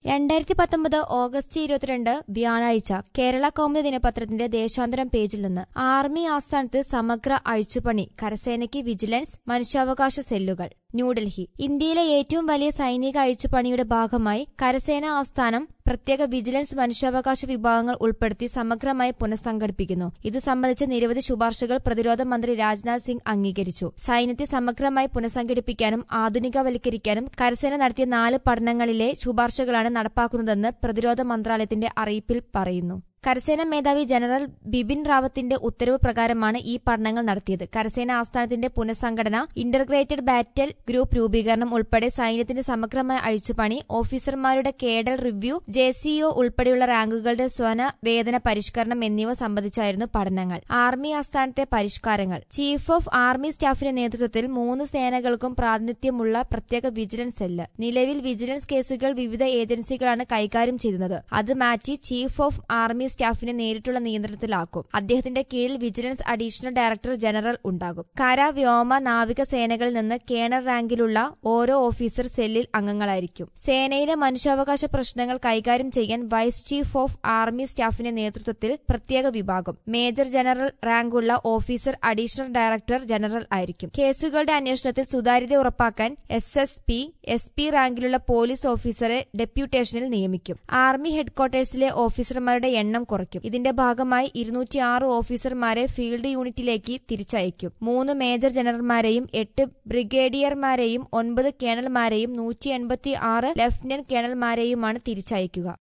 രണ്ടായിരത്തി പത്തൊമ്പത് ഓഗസ്റ്റ് ഇരുപത്തിരണ്ട് വ്യാഴാഴ്ച കേരള കൗമുദി ദിനപത്രത്തിന്റെ ദേശാന്തരം പേജിൽ നിന്ന് ആർമി ആസ്ഥാനത്ത് സമഗ്ര അഴിച്ചുപണി കരസേനയ്ക്ക് വിജിലൻസ് മനുഷ്യാവകാശ സെല്ലുകൾ ന്യൂഡൽഹി ഇന്ത്യയിലെ ഏറ്റവും വലിയ സൈനിക അഴിച്ചുപണിയുടെ ഭാഗമായി കരസേന ആസ്ഥാനം പ്രത്യേക വിജിലൻസ് മനുഷ്യാവകാശ വിഭാഗങ്ങൾ ഉൾപ്പെടുത്തി സമഗ്രമായി പുനഃസംഘടിപ്പിക്കുന്നു ഇതു സംബന്ധിച്ച നിരവധി ശുപാർശകൾ പ്രതിരോധ മന്ത്രി രാജ്നാഥ് സിംഗ് അംഗീകരിച്ചു സൈന്യത്തെ സമഗ്രമായി പുനഃസംഘടിപ്പിക്കാനും ആധുനികവൽക്കരിക്കാനും കരസേന നടത്തിയ നാല് പഠനങ്ങളിലെ ശുപാർശകളാണ് നടപ്പാക്കുന്നതെന്ന് പ്രതിരോധ മന്ത്രാലയത്തിന്റെ അറിയിപ്പിൽ പറയുന്നു കരസേന മേധാവി ജനറൽ ബിപിൻ റാവത്തിന്റെ ഉത്തരവ് പ്രകാരമാണ് ഈ പഠനങ്ങൾ നടത്തിയത് കരസേന ആസ്ഥാനത്തിന്റെ പുനഃസംഘടന ഇന്റർഗ്രേറ്റഡ് ബാറ്റൽ ഗ്രൂപ്പ് രൂപീകരണം ഉൾപ്പെടെ സൈന്യത്തിന്റെ സമഗ്രമായ അഴിച്ചുപണി ഓഫീസർമാരുടെ കേഡൽ റിവ്യൂ ജെസിഒ ഉൾപ്പെടെയുള്ള റാങ്കുകളുടെ സ്വന വേതന പരിഷ്കരണം എന്നിവ സംബന്ധിച്ചായിരുന്നു പഠനങ്ങൾ ആർമി ആസ്ഥാനത്തെ പരിഷ്കാരങ്ങൾ ചീഫ് ഓഫ് ആർമി സ്റ്റാഫിന്റെ നേതൃത്വത്തിൽ മൂന്ന് സേനകൾക്കും പ്രാതിനിധ്യമുള്ള പ്രത്യേക വിജിലൻസ് സെല്ല് നിലവിൽ വിജിലൻസ് കേസുകൾ വിവിധ ഏജൻസികളാണ് കൈകാര്യം ചെയ്യുന്നത് അത് മാറ്റി ചീഫ് ഓഫ് ആർമി സ്റ്റാഫിനെ നേരിട്ടുള്ള നിയന്ത്രണത്തിലാക്കും അദ്ദേഹത്തിന്റെ കീഴിൽ വിജിലൻസ് അഡീഷണൽ ഡയറക്ടർ ജനറൽ ഉണ്ടാകും കര വ്യോമ നാവിക സേനകളിൽ നിന്ന് കേണൽ റാങ്കിലുള്ള ഓരോ ഓഫീസർ സെല്ലിൽ അംഗങ്ങളായിരിക്കും സേനയിലെ മനുഷ്യാവകാശ പ്രശ്നങ്ങൾ കൈകാര്യം ചെയ്യാൻ വൈസ് ചീഫ് ഓഫ് ആർമി സ്റ്റാഫിന്റെ നേതൃത്വത്തിൽ പ്രത്യേക വിഭാഗം മേജർ ജനറൽ റാങ്കുള്ള ഓഫീസർ അഡീഷണൽ ഡയറക്ടർ ജനറൽ ആയിരിക്കും കേസുകളുടെ അന്വേഷണത്തിൽ സുതാര്യത ഉറപ്പാക്കാൻ S S P S P റാങ്കിലുള്ള പോലീസ് ഓഫീസറെ ഡെപ്യൂട്ടേഷനിൽ നിയമിക്കും ആർമി ഹെഡ്ക്വാർട്ടേഴ്സിലെ ഓഫീസർമാരുടെ എണ്ണം കുറയ്ക്കും ഇതിന്റെ ഭാഗമായി ഇരുന്നൂറ്റിയാറ് ഓഫീസർമാരെ ഫീൽഡ് യൂണിറ്റിലേക്ക് തിരിച്ചയക്കും മൂന്ന് മേജർ ജനറൽമാരെയും എട്ട് ബ്രിഗേഡിയർമാരെയും ഒൻപത് കേണൽമാരെയും നൂറ്റി എൺപത്തി ആറ് ലഫ്റ്റനന്റ് കേണൽമാരെയുമാണ് തിരിച്ചയക്കുക